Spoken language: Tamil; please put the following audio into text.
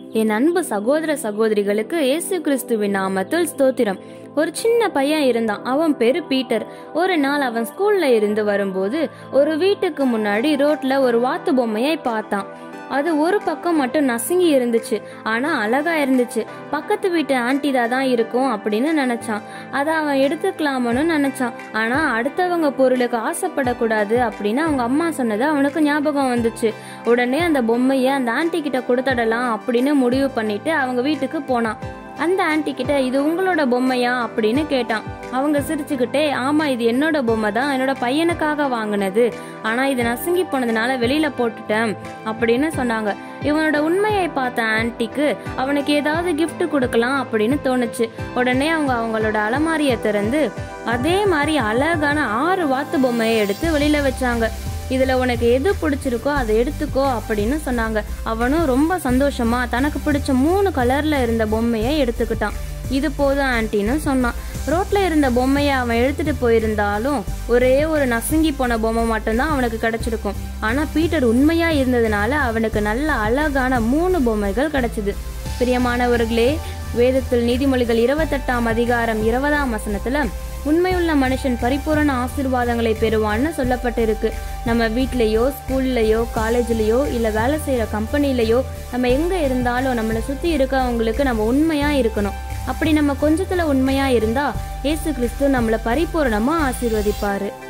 என் அன்பு சகோதர சகோதரிகளுக்கு இயேசு கிறிஸ்துவின் நாமத்தில் ஸ்தோத்திரம் ஒரு சின்ன பையன் இருந்தான் அவன் பேரு பீட்டர் ஒரு நாள் அவன் ஸ்கூல்ல இருந்து வரும்போது ஒரு வீட்டுக்கு முன்னாடி ரோட்ல ஒரு வாத்து பொம்மையை பார்த்தான் அது ஒரு பக்கம் மட்டும் நசுங்கி இருந்துச்சு ஆனா அழகா இருந்துச்சு பக்கத்து வீட்டு ஆன்டி தான் இருக்கும் அப்படின்னு நினைச்சான் அதை அவன் எடுத்துக்கலாமனு நினைச்சான் ஆனா அடுத்தவங்க பொருளுக்கு ஆசைப்படக்கூடாது அப்படின்னு அவங்க அம்மா சொன்னது அவனுக்கு ஞாபகம் வந்துச்சு உடனே அந்த பொம்மையை அந்த ஆன்டி கிட்ட கொடுத்துடலாம் அப்படின்னு முடிவு பண்ணிட்டு அவங்க வீட்டுக்கு போனான் அந்த ஆன்டி கிட்ட இது உங்களோட பொம்மையா அப்படின்னு கேட்டான் அவங்க சிரிச்சுக்கிட்டே ஆமா இது என்னோட பொம்மை தான் என்னோட பையனுக்காக வாங்கினது ஆனா இது நசுங்கி போனதுனால வெளியில போட்டுட்டேன் அப்படின்னு சொன்னாங்க இவனோட உண்மையை பார்த்த ஆன்ட்டிக்கு அவனுக்கு ஏதாவது gift கொடுக்கலாம் அப்படின்னு தோணுச்சு உடனே அவங்க அவங்களோட அலமாரியை திறந்து அதே மாதிரி அழகான ஆறு வாத்து பொம்மையை எடுத்து வெளியில வச்சாங்க இதுல உனக்கு எது பிடிச்சிருக்கோ அதை எடுத்துக்கோ அப்படின்னு சொன்னாங்க அவனும் ரொம்ப சந்தோஷமா தனக்கு பிடிச்ச மூணு கலர்ல இருந்த பொம்மையை எடுத்துக்கிட்டான் இது போதும் ஆன்ட்டின்னு சொன்னான் ரோட்ல இருந்த பொம்மையை அவன் எடுத்துட்டு போயிருந்தாலும் ஒரே ஒரு நசுங்கி போன பொம்மை மட்டும்தான் அவனுக்கு கிடைச்சிருக்கும் ஆனா பீட்டர் உண்மையா இருந்ததுனால அவனுக்கு நல்ல அழகான மூணு பொம்மைகள் கிடைச்சது பிரியமானவர்களே வேதத்தில் நீதிமொழிகள் இருபத்தெட்டாம் அதிகாரம் இருபதாம் வசனத்துல உண்மையுள்ள மனுஷன் பரிபூரண ஆசீர்வாதங்களை பெறுவான்னு சொல்லப்பட்டிருக்கு நம்ம வீட்லயோ ஸ்கூல்லையோ காலேஜ்லயோ இல்ல வேலை செய்யற கம்பெனிலயோ நம்ம எங்க இருந்தாலும் நம்மளை சுத்தி இருக்கவங்களுக்கு நம்ம உண்மையா இருக்கணும் அப்படி நம்ம கொஞ்சத்துல உண்மையா இருந்தா இயேசு கிறிஸ்து நம்மளை பரிபூரணமா ஆசீர்வதிப்பாரு